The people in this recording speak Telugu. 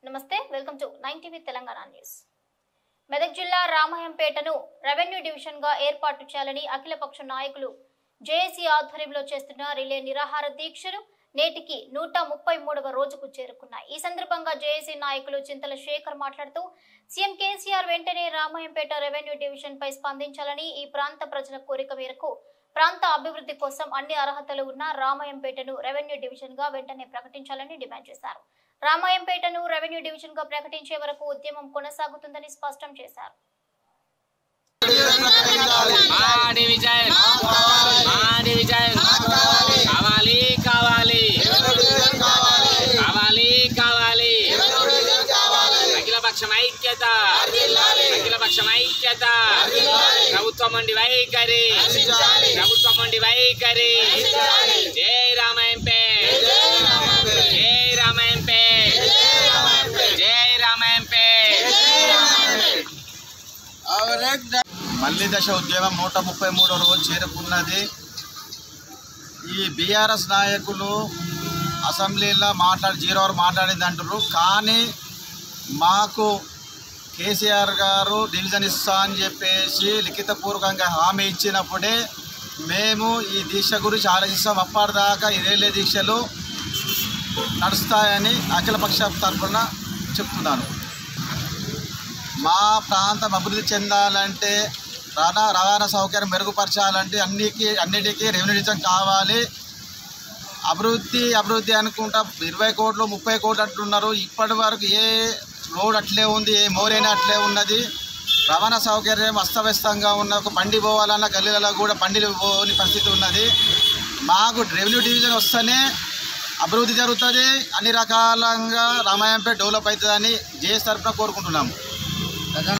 నమస్తే welcome to nine TV Telangana news Medak జిల్లా రామాయంపేటను రెవెన్యూ డివిజన్ గా ఏర్పాటు చేయాలని అఖిలపక్ష నాయకులు జేఏసీ ఆధ్వర్యంలో చేస్తున్న రిలే నిరాహార దీక్షలు నేటికి నూట ముప్పై మూడవ రోజుకు చేరుకున్నాయి ఈ సందర్భంగా జేఏసీ నాయకులు చింతల శేఖర్ మాట్లాడుతూ సీఎం కేసీఆర్ వెంటనే రామాయంపేట రెవెన్యూ డివిజన్ పై స్పందించాలని ఈ ప్రాంత ప్రజల కోరిక మేరకు ప్రాంత అభివృద్ధి కోసం అన్ని అర్హతలు ఉన్న రామాయంపేటను రెవెన్యూ డివిజన్ గా వెంటనే ప్రకటించాలని డిమాండ్ చేశారు రామాయంపేటను రెవెన్యూ డివిజన్ గా ప్రకటించే వరకు ఉద్యమం కొనసాగుతుందని స్పష్టం చేశారు మా డివిజన్ మా డివిజన్ కావాలి కావాలి కావాలి కావాలి అఖిల పక్షం ఐక్యత అఖిల పక్షం ఐక్యత ప్రభుత్వం ఉండి వైఖరి ప్రభుత్వం ఉండి వైఖరి జై రామాయంపే జై రామాయంపే జై రామాయంపే మల్లి దశ ఉద్యమం నూట ముప్పై మూడో రోజు చేరుకున్నది ఈ బీఆర్ఎస్ నాయకులు అసెంబ్లీలో మాట్లాడి జీరో అవర్ మాట్లాడింది అంటారు కానీ మాకు కేసీఆర్ గారు డివిజన్ ఇస్తా అని చెప్పేసి లిఖితపూర్వకంగా హామీ ఇచ్చినప్పుడే మేము ఈ దీక్ష గురించి ఆలోచిస్తాం అప్పటిదాకా ఈ రైల్వే దీక్షలు నడుస్తాయని అఖిలపక్ష తరఫున చెప్తున్నాను మా ప్రాంతం అభివృద్ధి చెందాలంటే రవాణా రవాణా సౌకర్యం మెరుగుపరచాలంటే అన్నికి అన్నిటికీ రెవెన్యూ డివిజన్ కావాలి అభివృద్ధి అభివృద్ధి అనుకుంటా ఇరవై కోట్లు ముప్పై కోట్లు అంటున్నారు ఇప్పటి వరకు ఏ రోడ్ అట్లే ఉంది ఏ మోరైనా అట్లే ఉన్నది రవాణా సౌకర్యం అస్తవ్యస్తంగా ఉన్న ఒక బండి పోవాలన్న గల్లీలలో కూడా బండిలు పోని పరిస్థితి ఉన్నది మాకు రెవెన్యూ డివిజన్ వస్తేనే అభివృద్ధి జరుగుతుంది అన్ని రకాలంగా రామాయంపేట డెవలప్ అవుతుందని జేఎస్ తరఫున కోరుకుంటున్నాము